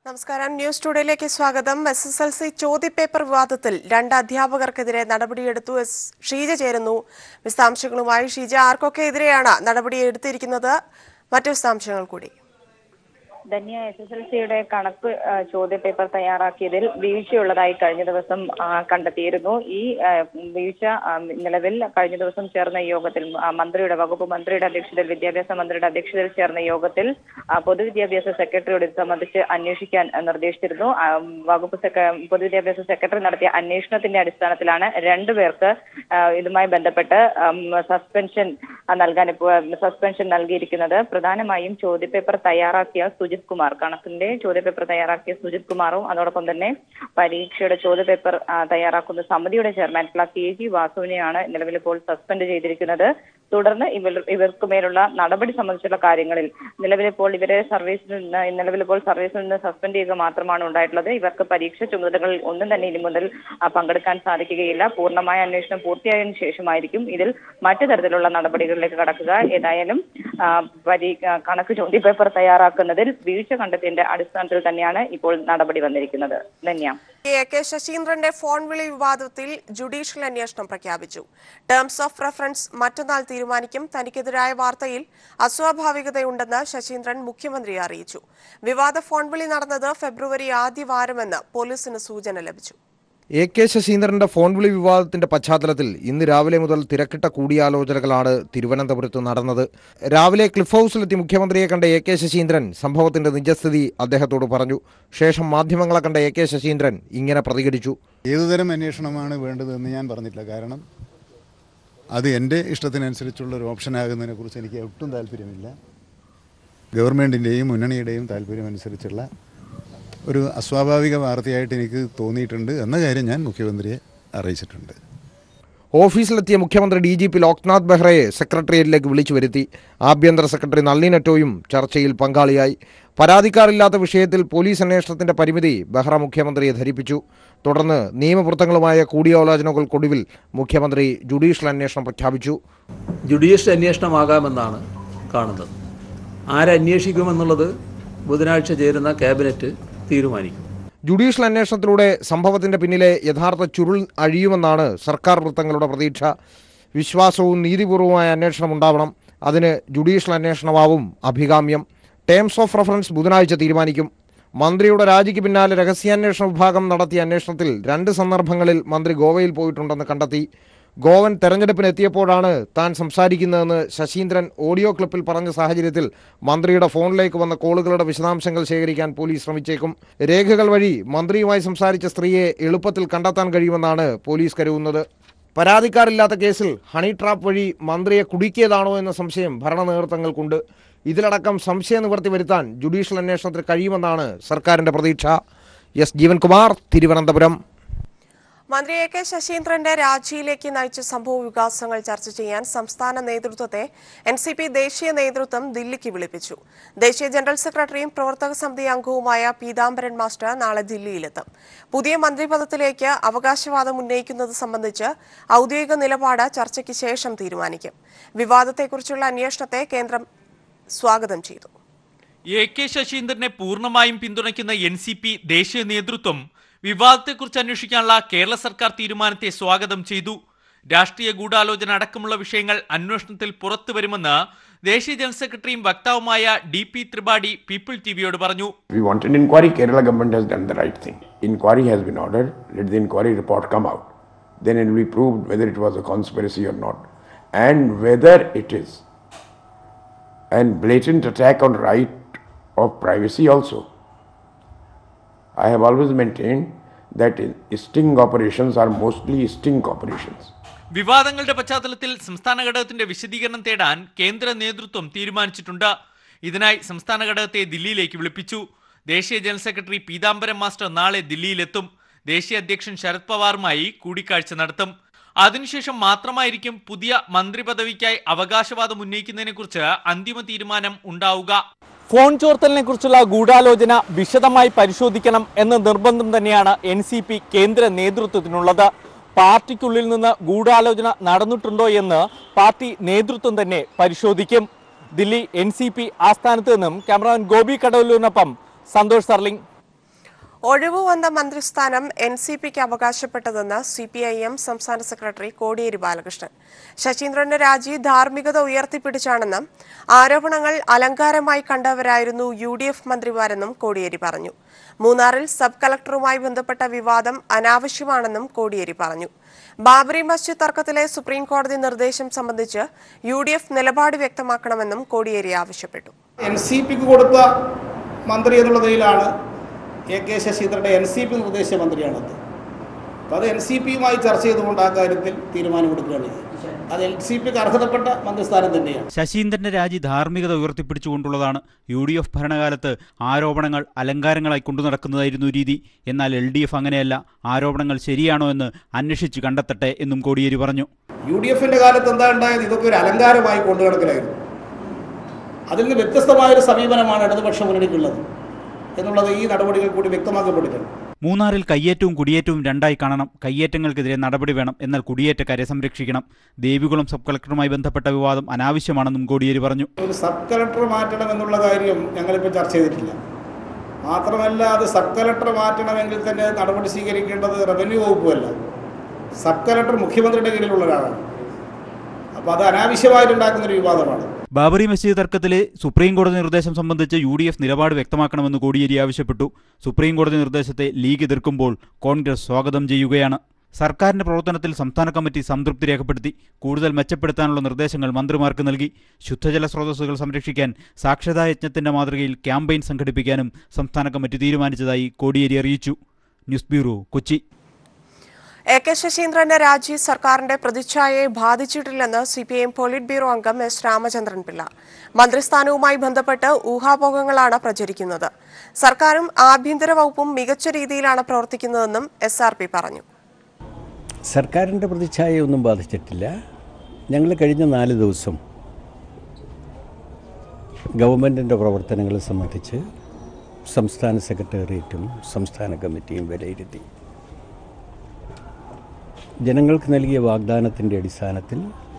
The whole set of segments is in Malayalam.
നമസ്കാരം ന്യൂസ് ടുഡേയിലേക്ക് സ്വാഗതം എസ് എസ് എൽ സി ചോദ്യപേപ്പർ വിവാദത്തിൽ രണ്ട് അധ്യാപകർക്കെതിരെ നടപടിയെടുത്തു എസ് ഷീജ ചേരുന്നു വിശദാംശങ്ങളുമായി ഷീജ ആർക്കൊക്കെ എതിരെയാണ് നടപടിയെടുത്തിരിക്കുന്നത് മറ്റു വിശദാംശങ്ങൾ കൂടി ധന്യ എസ് എസ് എൽ സിയുടെ കണക്ക് ആ, ചോദ്യപേപ്പർ തയ്യാറാക്കിയതിൽ വീഴ്ചയുള്ളതായി കഴിഞ്ഞ ദിവസം ആ, കണ്ടെത്തിയിരുന്നു ഈ ആ, വീഴ്ച ആ, നിലവിൽ കഴിഞ്ഞ ദിവസം ചേർന്ന യോഗത്തിൽ ആ, മന്ത്രിയുടെ വകുപ്പ് മന്ത്രിയുടെ അധ്യക്ഷതയിൽ വിദ്യാഭ്യാസ മന്ത്രിയുടെ അധ്യക്ഷതയിൽ ചേർന്ന യോഗത്തിൽ ആ, പൊതുവിദ്യാഭ്യാസ സെക്രട്ടറിയോട് ഇത് സംബന്ധിച്ച് അന്വേഷിക്കാൻ ആ, നിർദ്ദേശിച്ചിരുന്നു ആ, വകുപ്പ് സെക്ര പൊതുവിദ്യാഭ്യാസ സെക്രട്ടറി നടത്തിയ അന്വേഷണത്തിന്റെ അടിസ്ഥാനത്തിലാണ് രണ്ടുപേർക്ക് ആ, ഇതുമായി ബന്ധപ്പെട്ട് ഉം, സസ്പെൻഷൻ ആ, നൽകാൻ ഇപ്പോൾ സസ്പെൻഷൻ നൽകിയിരിക്കുന്നത് പ്രധാനമായും ചോദ്യപേപ്പർ തയ്യാറാക്കിയ സുജിത് കുമാർ കണക്കിന്റെ ചോദ്യപേപ്പർ തയ്യാറാക്കിയ സുജിത് കുമാറും അതോടൊപ്പം തന്നെ പരീക്ഷയുടെ ചോദ്യപേപ്പർ ആ, തയ്യാറാക്കുന്ന സമിതിയുടെ ചെയർമാനായിട്ടുള്ള കെ ജി വാസുവിനെയാണ് നിലവിലിപ്പോൾ സസ്പെൻഡ് ചെയ്തിരിക്കുന്നത് തുടർന്ന് ഇവർ ഇവർക്ക് മേലുള്ള നടപടി സംബന്ധിച്ചുള്ള കാര്യങ്ങളിൽ നിലവിലിപ്പോൾ ഇവരെ സർവീസിൽ നിന്ന് നിലവിലിപ്പോൾ സർവീസിൽ നിന്ന് സസ്പെൻഡ് ചെയ്യുക മാത്രമാണ് ഉണ്ടായിട്ടുള്ളത് ഇവർക്ക് പരീക്ഷ ചുമതലകളിൽ ഒന്നും തന്നെ ഇനി മുതൽ ആ, പങ്കെടുക്കാൻ സാധിക്കുകയില്ല പൂർണ്ണമായ അന്വേഷണം പൂർത്തിയായതിനു ശേഷമായിരിക്കും ഇതിൽ മറ്റു തരത്തിലുള്ള നടപടികളിലേക്ക് കടക്കുക ഏതായാലും ആ, പരീ ആ, കണക്ക് ചോദ്യപേപ്പർ തയ്യാറാക്കുന്നതിൽ വീഴ്ച കണ്ടെത്തിയതിന്റെ അടിസ്ഥാനത്തിൽ തന്നെയാണ് ഇപ്പോൾ നടപടി വന്നിരിക്കുന്നത് ധന്യ എ കെ ശശീന്ദ്രന്റെ ഫോൺ വിളി വിവാദത്തിൽ ജുഡീഷ്യൽ അന്വേഷണം പ്രഖ്യാപിച്ചു ടേംസ് ഓഫ് റെഫറൻസ് മറ്റന്നാൾ തീരുമാനിക്കും തനിക്കെതിരായ വാർത്തയിൽ അസ്വാഭാവികതയുണ്ടെന്ന് ശശീന്ദ്രൻ മുഖ്യമന്ത്രിയെ അറിയിച്ചു വിവാദ ഫോൺ വിളി നടന്നത് ഫെബ്രുവരി ആദ്യ വാരമെന്ന് പോലീസിന് സൂചന ലഭിച്ചു എ കെ ശശീന്ദ്രന്റെ ഫോൺ വിളി വിവാദത്തിന്റെ പശ്ചാത്തലത്തിൽ ഇന്ന് രാവിലെ മുതൽ തിരക്കിട്ട കൂടിയാലോചനകളാണ് തിരുവനന്തപുരത്ത് നടന്നത് രാവിലെ ക്ലിഫ് ഹൗസിലെത്തി മുഖ്യമന്ത്രിയെ കണ്ട എ കെ ശശീന്ദ്രൻ സംഭവത്തിന്റെ നിജസ്ഥിതി അദ്ദേഹത്തോട് പറഞ്ഞു ശേഷം മാധ്യമങ്ങളെ കണ്ട എ കെ ശശീന്ദ്രൻ ഇങ്ങനെ പ്രതികരിച്ചു ഏതുതരം അന്വേഷണമാണ് വേണ്ടതെന്ന് ഞാൻ പറഞ്ഞിട്ടില്ല കാരണം അത് എൻ്റെ ഇഷ്ടത്തിനനുസരിച്ചുള്ള ഒരു ഓപ്ഷൻ ആകുന്നതിനെക്കുറിച്ച് എനിക്ക് ഒട്ടും താല്പര്യമില്ല ഗവൺമെൻറ്റിൻ്റെയും മുന്നണിയുടെയും താല്പര്യമനുസരിച്ചുള്ള ഒരു അസ്വാഭാവിക വാർത്തയായിട്ട് എനിക്ക് തോന്നിയിട്ടുണ്ട് എന്ന കാര്യം ഞാൻ മുഖ്യമന്ത്രിയെ അറിയിച്ചിട്ടുണ്ട് ഓഫീസിലെത്തിയ മുഖ്യമന്ത്രി ഡി ജി പി ലോക്നാഥ് ബെഹ്റയെ സെക്രട്ടേറിയറ്റിലേക്ക് വിളിച്ചു വരുത്തി ആഭ്യന്തര സെക്രട്ടറി നളിനി നെറ്റോയും ചർച്ചയിൽ പങ്കാളിയായി പരാതിക്കാരില്ലാത്ത വിഷയത്തിൽ പോലീസ് അന്വേഷണത്തിന്റെ പരിമിതി ബെഹ്റ മുഖ്യമന്ത്രിയെ ധരിപ്പിച്ചു തുടർന്ന് നിയമവൃത്തങ്ങളുമായ കൂടിയാലോചനകൾക്കൊടുവിൽ മുഖ്യമന്ത്രി ജുഡീഷ്യൽ അന്വേഷണം പ്രഖ്യാപിച്ചു ജുഡീഷ്യൽ അന്വേഷണമാകാമെന്നാണ് കാണുന്നത് ആരന്വേഷിക്കുമെന്നുള്ളത് ബുധനാഴ്ച ചേരുന്ന ക്യാബിനറ്റ് തീരുമാനിക്കും ജുഡീഷ്യൽ അന്വേഷണത്തിലൂടെ സംഭവത്തിന്റെ പിന്നിലെ യഥാർത്ഥ ചുരുൾ അഴിയുമെന്നാണ് സർക്കാർ വൃത്തങ്ങളുടെ പ്രതീക്ഷ വിശ്വാസവും നീതിപൂർവമായ അന്വേഷണം ഉണ്ടാവണം അതിന് ജുഡീഷ്യൽ അന്വേഷണമാവും അഭികാമ്യം ടേംസ് ഓഫ് റഫറൻസ് ബുധനാഴ്ച തീരുമാനിക്കും മന്ത്രിയുടെ രാജിക്ക് പിന്നാലെ രഹസ്യാന്വേഷണ വിഭാഗം നടത്തിയ അന്വേഷണത്തിൽ രണ്ട് സന്ദർഭങ്ങളിൽ മന്ത്രി ഗോവയിൽ പോയിട്ടുണ്ടെന്ന് കണ്ടെത്തി ഗോവൻ തെരഞ്ഞെടുപ്പിന് എത്തിയപ്പോഴാണ് താൻ സംസാരിക്കുന്നതെന്ന് ശശീന്ദ്രൻ ഓഡിയോ ക്ലിപ്പിൽ പറഞ്ഞ സാഹചര്യത്തിൽ മന്ത്രിയുടെ ഫോണിലേക്ക് വന്ന കോളുകളുടെ വിശദാംശങ്ങൾ ശേഖരിക്കാൻ പോലീസ് ശ്രമിച്ചേക്കും രേഖകൾ വഴി മന്ത്രിയുമായി സംസാരിച്ച സ്ത്രീയെ എളുപ്പത്തിൽ കണ്ടെത്താൻ കഴിയുമെന്നാണ് പോലീസ് കരുതുന്നത് പരാതിക്കാരില്ലാത്ത കേസിൽ ഹണി ട്രാപ്പ് വഴി മന്ത്രിയെ കുടുക്കിയതാണോ എന്ന സംശയം ഭരണ നേതൃത്വങ്ങൾക്കുണ്ട് ഇതിലടക്കം സംശയ നിവർത്തി വരുത്താൻ ജുഡീഷ്യൽ അന്വേഷണത്തിന് കഴിയുമെന്നാണ് സർക്കാരിന്റെ പ്രതീക്ഷ എസ് ജീവൻകുമാർ തിരുവനന്തപുരം മന്ത്രി എ കെ ശശീന്ദ്രന്റെ രാജിയിലേക്ക് നയിച്ച സംഭവ വികാസങ്ങൾ ചർച്ച ചെയ്യാൻ സംസ്ഥാന നേതൃത്വത്തെ എൻ സി പി ദേശീയ നേതൃത്വം ദില്ലിക്ക് വിളിപ്പിച്ചു ദേശീയ ജനറൽ സെക്രട്ടറിയും പ്രവർത്തക സമിതി അംഗവുമായ പീതാംബരൻ മാസ്റ്റർ നാളെ ദില്ലിയിലെത്തും പുതിയ മന്ത്രിപദത്തിലേക്ക് അവകാശവാദം ഉന്നയിക്കുന്നത് സംബന്ധിച്ച് ഔദ്യോഗിക നിലപാട് ചർച്ചയ്ക്ക് ശേഷം തീരുമാനിക്കും വിവാദത്തെക്കുറിച്ചുള്ള അന്വേഷണത്തെ കേന്ദ്രം സ്വാഗതം ചെയ്തു എ കെ ശശീന്ദ്രനെ പൂർണ്ണമായും പിന്തുണയ്ക്കുന്ന എൻ സി പി ദേശീയ നേതൃത്വം വിവാദത്തെക്കുറിച്ച് അന്വേഷിക്കാനുള്ള കേരള സർക്കാർ തീരുമാനത്തെ സ്വാഗതം ചെയ്തു രാഷ്ട്രീയ ഗൂഢാലോചന അടക്കമുള്ള വിഷയങ്ങൾ അന്വേഷണത്തിൽ പുറത്തു വരുമെന്ന് ദേശീയ ജനറൽ സെക്രട്ടറിയും വക്താവുമായ ഡി പി ത്രിപാഠി പീപ്പിൾ ടിവിയോട് പറഞ്ഞു We want an inquiry. Kerala government has done the right thing. Inquiry has been ordered. Let the inquiry report come out. Then it will be proved whether it was a conspiracy or not, and whether it is an blatant attack on right of privacy also. I have always maintained that sting operations are mostly sting operations. വിവാദങ്ങളുടെ പശ്ചാത്തലത്തിൽ സംസ്ഥാന ഘടകത്തിന്റെ വിശദീകരണം തേടാൻ കേന്ദ്ര നേതൃത്വം തീരുമാനിച്ചിട്ടുണ്ട് ഇതിനായി സംസ്ഥാന ഘടകത്തെ ദില്ലിയിലേക്ക് വിളിപ്പിച്ചു ദേശീയ ജനറൽ സെക്രട്ടറി പീതാംബരം മാസ്റ്റർ നാളെ ദില്ലിയിലെത്തും ദേശീയ അധ്യക്ഷൻ ശരത് പവാറുമായി കൂടിക്കാഴ്ച നടത്തും അതിനുശേഷം മാത്രമായിരിക്കും പുതിയ മന്ത്രി പദവിക്കായി അവകാശവാദം ഉന്നയിക്കുന്നതിനെക്കുറിച്ച് അന്തിമ തീരുമാനം ഉണ്ടാവുക ഫോൺ ചോർത്തലിനെ കുറിച്ചുള്ള ഗൂഢാലോചന വിശദമായി പരിശോധിക്കണം എന്ന നിർബന്ധം തന്നെയാണ് എൻ സി പി കേന്ദ്ര നേതൃത്വത്തിനുള്ളത് പാർട്ടിക്കുള്ളിൽ നിന്ന് ഗൂഢാലോചന നടന്നിട്ടുണ്ടോ എന്ന് പാർട്ടി നേതൃത്വം തന്നെ പരിശോധിക്കും ദില്ലി എൻ സി പി ആസ്ഥാനത്ത് നിന്നും ക്യാമറാമാൻ ഗോപി കടവല്ലൂരിനൊപ്പം സന്തോഷ് സർലിംഗ് ഒഴിവ് വന്ന മന്ത്രിസ്ഥാനം എൻ സി പിക്ക് അവകാശപ്പെട്ടതെന്ന് സി പി ഐ എം സംസ്ഥാന സെക്രട്ടറി കോടിയേരി ബാലകൃഷ്ണൻ ശശീന്ദ്രന്റെ രാജി ധാർമ്മികത ഉയർത്തിപ്പിടിച്ചാണെന്നും ആരോപണങ്ങൾ അലങ്കാരമായി കണ്ടവരായിരുന്നു യു ഡി എഫ് മന്ത്രിമാരെന്നും കോടിയേരി പറഞ്ഞു മൂന്നാറിൽ സബ് കളക്ടറുമായി ബന്ധപ്പെട്ട വിവാദം അനാവശ്യമാണെന്നും കോടിയേരി പറഞ്ഞു ബാബറി മസ്ജിദ് തർക്കത്തിലെ സുപ്രീം കോടതി നിർദ്ദേശം സംബന്ധിച്ച് യു ഡി എഫ് നിലപാട് വ്യക്തമാക്കണമെന്നും കോടിയേരി ആവശ്യപ്പെട്ടു എൻ സി പിക്ക് കൊടുത്ത മന്ത്രി എന്നുള്ള നിലയിലാണ് എ കെ ശശീന്ദ്രൻ്റെ എൻ സി പി നിർദ്ദേശിച്ച മന്ത്രിയാണത് അപ്പോൾ അത് എൻ സി പിയുമായി ചർച്ച ചെയ്തുകൊണ്ട് ആ കാര്യത്തിൽ തീരുമാനമെടുക്കുകയാണ് ചെയ്തത് അത് എൻ സി പിക്ക് അർഹതപ്പെട്ട മന്ത്രിസ്ഥാനം തന്നെയാണ് ശശീന്ദ്രന്റെ രാജി ധാർമ്മികത ഉയർത്തിപ്പിടിച്ചുകൊണ്ടുള്ളതാണ് യു ഡി എഫ് ഭരണകാലത്ത് ആരോപണങ്ങൾ അലങ്കാരങ്ങളായി കൊണ്ടു നടക്കുന്നതായിരുന്നു രീതി എന്നാൽ എൽ ഡി എഫ് അങ്ങനെയല്ല ആരോപണങ്ങൾ ശരിയാണോ എന്ന് അന്വേഷിച്ച് കണ്ടെത്തട്ടെ എന്നും കോടിയേരി പറഞ്ഞു യു ഡി എഫിൻ്റെ കാലത്ത് എന്താ ഉണ്ടായത് ഇതൊക്കെ ഒരു അലങ്കാരമായി കൊണ്ടു നടക്കലായിരുന്നു അതിൽ നിന്ന് വ്യത്യസ്തമായൊരു സമീപനമാണ് ഇടതുപക്ഷ മുന്നണിക്കുള്ളത് എന്നുള്ളത് ഈ നടപടികൾ കൂടി വ്യക്തമാക്കപ്പെട്ടിട്ടുണ്ട് മൂന്നാറിൽ കയ്യേറ്റവും കുടിയേറ്റവും രണ്ടായി കാണണം കയ്യേറ്റങ്ങൾക്കെതിരെ നടപടി വേണം എന്നാൽ കുടിയേറ്റക്കാരെ സംരക്ഷിക്കണം ദേവികുളം സബ് കളക്ടറുമായി ബന്ധപ്പെട്ട വിവാദം അനാവശ്യമാണെന്നും കോടിയേരി പറഞ്ഞു ഒരു സബ് കളക്ടർ മാറ്റണം എന്നുള്ള കാര്യം ഞങ്ങളിപ്പോൾ ചർച്ച ചെയ്തിട്ടില്ല മാത്രമല്ല അത് സബ് കളക്ടർ മാറ്റണമെങ്കിൽ തന്നെ നടപടി സ്വീകരിക്കേണ്ടത് റവന്യൂ വകുപ്പുമല്ല സബ് കളക്ടർ മുഖ്യമന്ത്രിയുടെ കീഴിലുള്ള ഒരാളാണ് അപ്പോൾ അത് അനാവശ്യമായിട്ടുണ്ടാക്കുന്ന ഒരു വിവാദമാണ് ബാബറി മസ്ജിദ് തർക്കത്തിലെ സുപ്രീം കോടതി നിർദ്ദേശം സംബന്ധിച്ച് യു ഡി എഫ് നിലപാട് വ്യക്തമാക്കണമെന്ന് കോടിയേരി ആവശ്യപ്പെട്ടു സുപ്രീം കോടതി നിർദ്ദേശത്തെ ലീഗ് എതിർക്കുമ്പോൾ കോൺഗ്രസ് സ്വാഗതം ചെയ്യുകയാണ് സർക്കാരിന്റെ പ്രവർത്തനത്തിൽ സംസ്ഥാന കമ്മിറ്റി സംതൃപ്തി രേഖപ്പെടുത്തി കൂടുതൽ മെച്ചപ്പെടുത്താനുള്ള നിർദ്ദേശങ്ങൾ മന്ത്രിമാർക്ക് നൽകി ശുദ്ധജല സ്രോതസ്സുകൾ സംരക്ഷിക്കാൻ സാക്ഷരതാ യജ്ഞത്തിന്റെ മാതൃകയിൽ ക്യാമ്പയിൻ സംഘടിപ്പിക്കാനും സംസ്ഥാന കമ്മിറ്റി തീരുമാനിച്ചതായി കോടിയേരി അറിയിച്ചു news bureau Kochi A K ശശീന്ദ്രന്റെ രാജി സർക്കാരിന്റെ പ്രതിച്ഛായയെ ബാധിച്ചിട്ടില്ലെന്ന് C P M polit bureau അംഗം എസ് രാമചന്ദ്രൻ പിള്ള മന്ത്രിസ്ഥാനവുമായി ബന്ധപ്പെട്ട് ഊഹാപോഹങ്ങളാണ് പ്രചരിക്കുന്നത് സർക്കാരും ആഭ്യന്തര വകുപ്പും മികച്ച രീതിയിലാണ് പ്രവർത്തിക്കുന്നതെന്നും എസ് ആർ പി പറഞ്ഞു സർക്കാരിൻ്റെ പ്രതിച്ഛായയൊന്നും ബാധിച്ചിട്ടില്ല ഞങ്ങൾ കഴിഞ്ഞ നാല് ദിവസം ഗവൺമെൻറ്റിൻ്റെ പ്രവർത്തനങ്ങളെ സംബന്ധിച്ച് സംസ്ഥാന സെക്രട്ടേറിയറ്റും സംസ്ഥാന കമ്മിറ്റിയും വിലയിരുത്തി ജനങ്ങൾക്ക് നൽകിയ വാഗ്ദാനത്തിൻ്റെ അടിസ്ഥാനത്തിൽ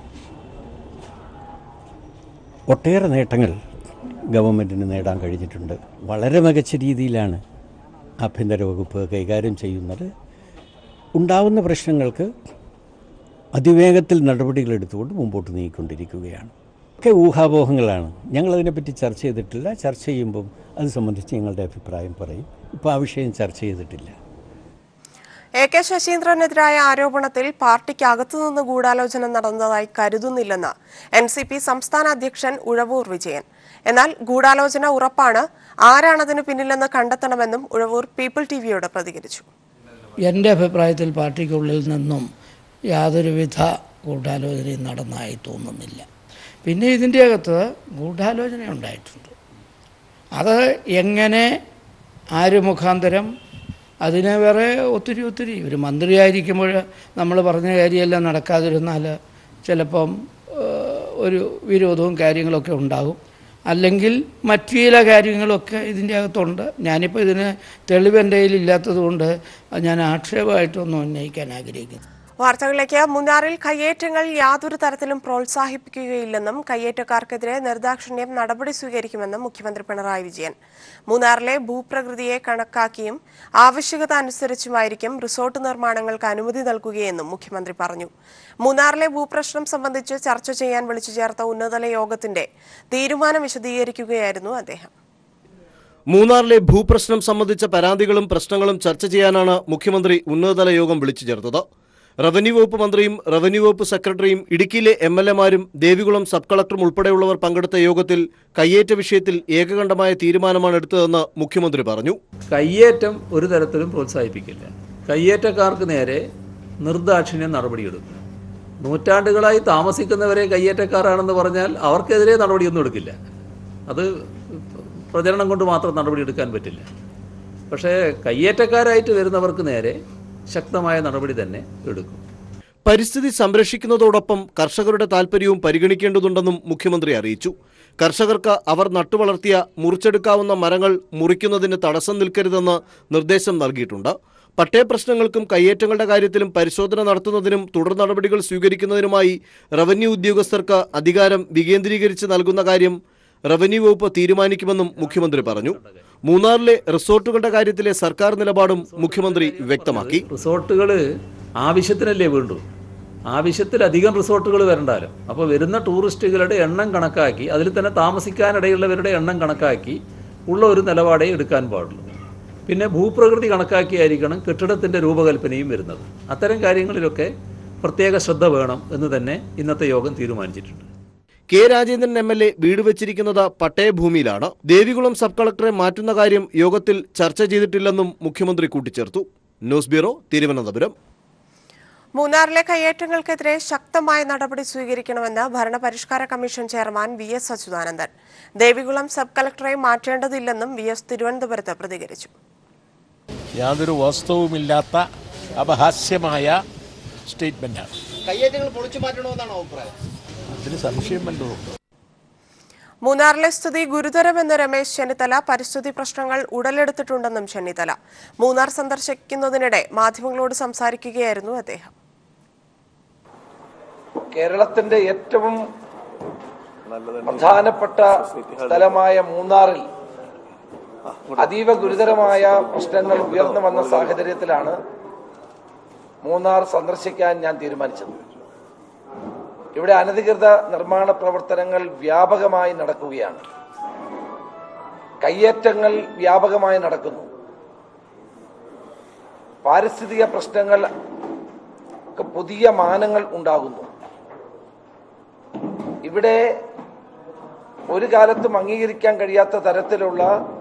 ഒട്ടേറെ നേട്ടങ്ങൾ ഗവൺമെൻറ്റിന് നേടാൻ കഴിഞ്ഞിട്ടുണ്ട് വളരെ മികച്ച രീതിയിലാണ് ആഭ്യന്തര വകുപ്പ് കൈകാര്യം ചെയ്യുന്നത് ഉണ്ടാവുന്ന പ്രശ്നങ്ങൾക്ക് അതിവേഗത്തിൽ നടപടികൾ എടുത്തുകൊണ്ട് മുമ്പോട്ട് നീങ്ങിക്കൊണ്ടിരിക്കുകയാണ് ഒക്കെ ഊഹാപോഹങ്ങളാണ് ഞങ്ങളതിനെപ്പറ്റി ചർച്ച ചെയ്തിട്ടില്ല ചർച്ച ചെയ്യുമ്പം അത് സംബന്ധിച്ച് ഞങ്ങളുടെ അഭിപ്രായം പറയും ഇപ്പോൾ ആ വിഷയം ചർച്ച ചെയ്തിട്ടില്ല എ കെ ശശീന്ദ്രനെതിരായ ആരോപണത്തിൽ പാർട്ടിക്ക് അകത്തുനിന്ന് ഗൂഢാലോചന നടന്നതായി കരുതുന്നില്ലെന്ന് എൻ സി പി സംസ്ഥാന അധ്യക്ഷൻ ഉഴവൂർ വിജയൻ എന്നാൽ ഗൂഢാലോചന ഉറപ്പാണ് ആരാണതിന് പിന്നിലെന്ന് കണ്ടെത്തണമെന്നും ഉഴവൂർ പീപ്പിൾ ടിവിയോട് പ്രതികരിച്ചു എൻ്റെ അഭിപ്രായത്തിൽ പാർട്ടിക്കുള്ളിൽ നിന്നും യാതൊരുവിധ ഗൂഢാലോചനയും നടന്നതായി തോന്നുന്നില്ല പിന്നെ ഇതിൻ്റെ അകത്ത് ഗൂഢാലോചന ഉണ്ടായിട്ടുണ്ട് അത് എങ്ങനെ ആര് മുഖാന്തരം അതിന് വേറെ ഒത്തിരി ഒത്തിരി ഒരു മന്ത്രിയായിരിക്കുമ്പോൾ നമ്മൾ പറഞ്ഞ കാര്യമെല്ലാം നടക്കാതിരുന്നാൽ ചിലപ്പം ഏഹ്, ഒരു വിരോധവും കാര്യങ്ങളൊക്കെ ഉണ്ടാകും അല്ലെങ്കിൽ മറ്റു ചില കാര്യങ്ങളൊക്കെ ഇതിൻ്റെ അകത്തുണ്ട് ഞാനിപ്പോൾ ഇതിന് തെളിവ് എൻ്റെ കയ്യിൽ ഇല്ലാത്തത് കൊണ്ട് ഞാൻ ആക്ഷേപമായിട്ടൊന്നും ഉന്നയിക്കാൻ ആഗ്രഹിക്കുന്നു വാർത്തകളിലേക്ക് മൂന്നാറിൽ കയ്യേറ്റങ്ങൾ യാതൊരു തരത്തിലും പ്രോത്സാഹിപ്പിക്കുകയില്ലെന്നും കയ്യേറ്റക്കാർക്കെതിരെ നിർദാക്ഷിണ്യം നടപടി സ്വീകരിക്കുമെന്നും മുഖ്യമന്ത്രി പിണറായി വിജയൻ മൂന്നാറിലെ ഭൂപ്രകൃതിയെ കണക്കാക്കിയും ആവശ്യകത അനുസരിച്ചുമായിരിക്കും റിസോർട്ട് നിർമ്മാണങ്ങൾക്ക് അനുമതി നൽകുകയെന്നും മുഖ്യമന്ത്രി പറഞ്ഞു മൂന്നാറിലെ ഭൂപ്രശ്നം സംബന്ധിച്ച് ചർച്ച ചെയ്യാൻ വിളിച്ചു ചേർത്ത ഉന്നതതല യോഗത്തിന്റെ തീരുമാനം വിശദീകരിക്കുകയായിരുന്നു അദ്ദേഹം മൂന്നാറിലെ ഭൂപ്രശ്നം സംബന്ധിച്ച പരാതികളും പ്രശ്നങ്ങളും ചർച്ച ചെയ്യാനാണ് മുഖ്യമന്ത്രി ഉന്നതതല യോഗം വിളിച്ചു ചേർത്തത് റവന്യൂ വകുപ്പ് മന്ത്രിയും റവന്യൂ വകുപ്പ് സെക്രട്ടറിയും ഇടുക്കിയിലെ എം എൽ എമാരും ദേവികുളം സബ് കളക്ടറും ഉൾപ്പെടെയുള്ളവർ പങ്കെടുത്ത യോഗത്തിൽ കയ്യേറ്റ വിഷയത്തിൽ ഏകകണ്ഠമായ തീരുമാനമാണ് എടുത്തതെന്ന് മുഖ്യമന്ത്രി പറഞ്ഞു കയ്യേറ്റം ഒരു തരത്തിലും പ്രോത്സാഹിപ്പിക്കില്ല കയ്യേറ്റക്കാർക്ക് നേരെ നിർദാക്ഷിണ്യം നടപടിയെടുക്കും നൂറ്റാണ്ടുകളായി താമസിക്കുന്നവരെ കയ്യേറ്റക്കാരാണെന്ന് പറഞ്ഞാൽ അവർക്കെതിരെ നടപടിയൊന്നും എടുക്കില്ല അത് പ്രചരണം കൊണ്ട് മാത്രം നടപടിയെടുക്കാൻ പറ്റില്ല പക്ഷേ കയ്യേറ്റക്കാരായിട്ട് വരുന്നവർക്ക് നേരെ ശക്തമായ നടപടി തന്നെ എടുക്കും പരിസ്ഥിതി സംരക്ഷിക്കുന്നതോടൊപ്പം കർഷകരുടെ താൽപ്പര്യവും പരിഗണിക്കേണ്ടതുണ്ടെന്നും മുഖ്യമന്ത്രി അറിയിച്ചു കർഷകർക്ക് അവർ നട്ടുവളർത്തിയ മുറിച്ചെടുക്കാവുന്ന മരങ്ങൾ മുറിക്കുന്നതിന് തടസ്സം നിൽക്കരുതെന്ന് നിർദ്ദേശം നൽകിയിട്ടുണ്ട് പട്ടയ പ്രശ്നങ്ങൾക്കും കയ്യേറ്റങ്ങളുടെ കാര്യത്തിലും പരിശോധന നടത്തുന്നതിനും തുടർ നടപടികൾ സ്വീകരിക്കുന്നതിനുമായി റവന്യൂ ഉദ്യോഗസ്ഥർക്ക് അധികാരം വികേന്ദ്രീകരിച്ച് നൽകുന്ന കാര്യം റവന്യൂ വകുപ്പ് തീരുമാനിക്കുമെന്നും മുഖ്യമന്ത്രി പറഞ്ഞു മൂന്നാറിലെ റിസോർട്ടുകളുടെ കാര്യത്തിലെ സർക്കാർ നിലപാടും മുഖ്യമന്ത്രി വ്യക്തമാക്കി റിസോർട്ടുകൾ ആവശ്യത്തിനല്ലേ വേണ്ടു ആവശ്യത്തിലധികം റിസോർട്ടുകൾ വരണ്ടാലും അപ്പോൾ വരുന്ന ടൂറിസ്റ്റുകളുടെ എണ്ണം കണക്കാക്കി അതിൽ തന്നെ താമസിക്കാനിടയുള്ളവരുടെ എണ്ണം കണക്കാക്കി ഉള്ള ഒരു നിലപാടേ എടുക്കാൻ പാടുള്ളൂ പിന്നെ ഭൂപ്രകൃതി കണക്കാക്കിയായിരിക്കണം കെട്ടിടത്തിൻ്റെ രൂപകൽപ്പനയും വരുന്നത് അത്തരം കാര്യങ്ങളിലൊക്കെ പ്രത്യേക ശ്രദ്ധ വേണം എന്ന് തന്നെ ഇന്നത്തെ യോഗം തീരുമാനിച്ചിട്ടുണ്ട് K Rajendran M L A വീട് വെച്ചിരിക്കുന്നത് പട്ടയഭൂമിയിലാണ് ദേവികുളം സബ് കളക്ടറെ മാറ്റുന്ന കാര്യം യോഗത്തിൽ ചർച്ച ചെയ്തിട്ടില്ലെന്നും മുഖ്യമന്ത്രി കൂട്ടിച്ചേർത്തു ന്യൂസ് ബ്യൂറോ തിരുവനന്തപുരം മൂന്നാറിലെ കയ്യേറ്റങ്ങൾക്കെതിരെ ശക്തമായ നടപടി സ്വീകരിക്കണമെന്ന് ഭരണപരിഷ്കാര commission chairman V S Achuthanandan Devikulam sub കളക്ടറെ മാറ്റേണ്ടതില്ലെന്നും വി എസ് തിരുവനന്തപുരത്ത് പ്രതികരിച്ചു യാതൊരു വാസ്തവുമില്ലാത്ത അപഹാസ്യമായ സ്റ്റേറ്റ്മെന്റാണ് കയ്യേറ്റങ്ങൾ പൊളിച്ചു മാറ്റണമെന്നാണ് അഭിപ്രായം അതിന് സംശയം വല്ലതും മൂന്നാറിലെ സ്ഥിതി ഗുരുതരമെന്ന് രമേശ് ചെന്നിത്തല പരിസ്ഥിതി പ്രശ്നങ്ങൾ ഉടലെടുത്തിട്ടുണ്ടെന്നും ചെന്നിത്തല മൂന്നാർ സന്ദർശിക്കുന്നതിനിടെ മാധ്യമങ്ങളോട് സംസാരിക്കുകയായിരുന്നു അദ്ദേഹം കേരളത്തിന്റെ ഏറ്റവും പ്രധാനപ്പെട്ട സ്ഥലമായ മൂന്നാറിൽ അതീവ ഗുരുതരമായ പ്രശ്നങ്ങൾ ഉയർന്നു വന്ന സാഹചര്യത്തിലാണ് മൂന്നാർ സന്ദർശിക്കാൻ ഞാൻ തീരുമാനിച്ചത് ഇവിടെ അനധികൃത നിർമ്മാണ പ്രവർത്തനങ്ങൾ വ്യാപകമായി നടക്കുകയാണ് കയ്യേറ്റങ്ങൾ വ്യാപകമായി നടക്കുന്നു പാരിസ്ഥിതിക പ്രശ്നങ്ങൾ പുതിയ മാനങ്ങൾ ഉണ്ടാകുന്നു ഇവിടെ ഒരു കാലത്തും അംഗീകരിക്കാൻ കഴിയാത്ത തരത്തിലുള്ള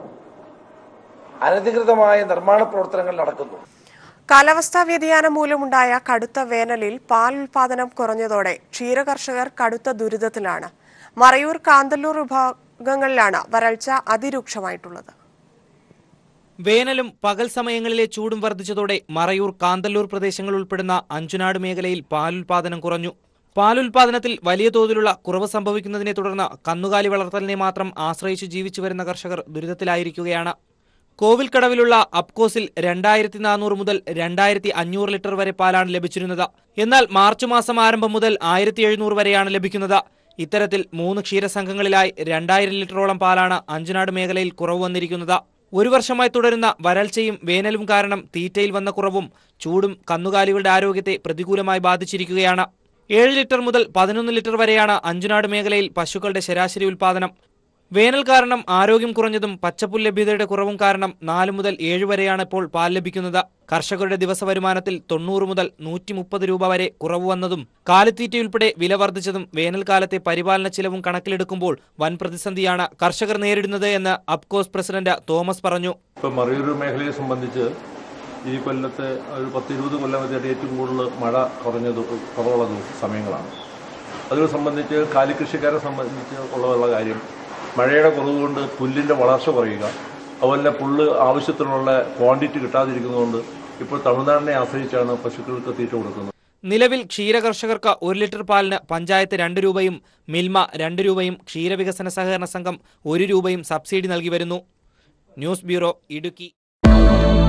അനധികൃതമായ നിർമ്മാണ പ്രവർത്തനങ്ങൾ നടക്കുന്നു കാലാവസ്ഥാ വ്യതിയാനം മൂലമുണ്ടായ കടുത്ത വേനലിൽ പാൽ ഉൽപാദനം കുറഞ്ഞതോടെ ക്ഷീരകർഷകർ കടുത്ത ദുരിതത്തിലാണ് മറയൂർ കാന്തല്ലൂർ വിഭാഗങ്ങളിലാണ് വരൾച്ച അതിരൂക്ഷമായിട്ടുള്ളത് വേനലും പകൽ സമയങ്ങളിലെ ചൂടും വർദ്ധിച്ചതോടെ മറയൂർ കാന്തല്ലൂർ പ്രദേശങ്ങൾ ഉൾപ്പെടുന്ന അഞ്ചുനാട് മേഖലയിൽ പാലുൽപാദനം കുറഞ്ഞു പാലുൽപാദനത്തിൽ വലിയ തോതിലുള്ള കുറവ് സംഭവിക്കുന്നതിനെ തുടർന്ന് കന്നുകാലി വളർത്തലിനെ മാത്രം ആശ്രയിച്ച് ജീവിച്ചു വരുന്ന കർഷകർ ദുരിതത്തിലായിരിക്കുകയാണ് കോവിൽക്കടവിലുള്ള അപ്കോസിൽ രണ്ടായിരത്തി നാനൂറ് മുതൽ രണ്ടായിരത്തി അഞ്ഞൂറ് ലിറ്റർ വരെ പാലാണ് ലഭിച്ചിരുന്നത് എന്നാൽ മാർച്ച് മാസം ആരംഭം മുതൽ ആയിരത്തി എഴുന്നൂറ് വരെയാണ് ലഭിക്കുന്നത് ഇത്തരത്തിൽ മൂന്ന് ക്ഷീരസംഘങ്ങളിലായി രണ്ടായിരം ലിറ്ററോളം പാലാണ് അഞ്ചുനാട് മേഖലയിൽ കുറവ് വന്നിരിക്കുന്നത് ഒരു വർഷമായി തുടരുന്ന വരൾച്ചയും വേനലും കാരണം തീറ്റയിൽ വന്ന കുറവും ചൂടും കന്നുകാലികളുടെ ആരോഗ്യത്തെ പ്രതികൂലമായി ബാധിച്ചിരിക്കുകയാണ് ഏഴ് ലിറ്റർ മുതൽ പതിനൊന്ന് ലിറ്റർ വരെയാണ് അഞ്ചുനാട് മേഖലയിൽ പശുക്കളുടെ ശരാശരി ഉൽപാദനം വേനൽ കാരണം ആരോഗ്യം കുറഞ്ഞതും പച്ചപ്പുൽ ലഭ്യതയുടെ കുറവും കാരണം നാല് മുതൽ ഏഴ് വരെയാണ് ഇപ്പോൾ പാൽ ലഭിക്കുന്നത് കർഷകരുടെ ദിവസ വരുമാനത്തിൽ തൊണ്ണൂറ് മുതൽ നൂറ്റി മുപ്പത് രൂപ വരെ കുറവ് വന്നതും കാലിത്തീറ്റയുൾപ്പെടെ വില വർദ്ധിച്ചതും വേനൽക്കാലത്തെ പരിപാലന ചിലവും കണക്കിലെടുക്കുമ്പോൾ വൻ പ്രതിസന്ധിയാണ് കർഷകർ നേരിടുന്നത് എന്ന് അപ്കോസ് പ്രസിഡന്റ് തോമസ് പറഞ്ഞു ഇപ്പോൾ മറയൂർ മേഖലയെ സംബന്ധിച്ച് ഈ കൊല്ലത്തെ ഒരു പത്ത് ഇരുപത് കൊല്ലമത്തേട്ട് ഏറ്റവും കൂടുതൽ മഴ കുറഞ്ഞത് കുറവുള്ള ദിവസ- സമയങ്ങളാണ് അതിനെ സംബന്ധിച്ച് കാലിക്കൃഷിക്കാരെ സംബന്ധിച്ച് ഉള്ള കാര്യം മഴയുടെ കുറവ് കൊണ്ട് പുല്ലിൻ്റെ വളർച്ച കുറയുക അതുപോലെ തന്നെ പുല്ല് ആവശ്യത്തിനുള്ള ക്വാണ്ടിറ്റി കിട്ടാതിരിക്കുന്നതുകൊണ്ട് ഇപ്പോൾ തമിഴ്നാടിനെ ആശ്രയിച്ചാണ് പശുക്കൾക്ക് തീറ്റ കൊടുക്കുന്നത് നിലവിൽ ക്ഷീരകർഷകർക്ക് ഒരു ലിറ്റർ പാലിന് പഞ്ചായത്ത് രണ്ട് രൂപയും മിൽമ രണ്ട് രൂപയും ക്ഷീരവികസന സഹകരണ സംഘം ഒരു രൂപയും സബ്സിഡി നൽകി വരുന്നു ന്യൂസ് ബ്യൂറോ ഇടുക്കി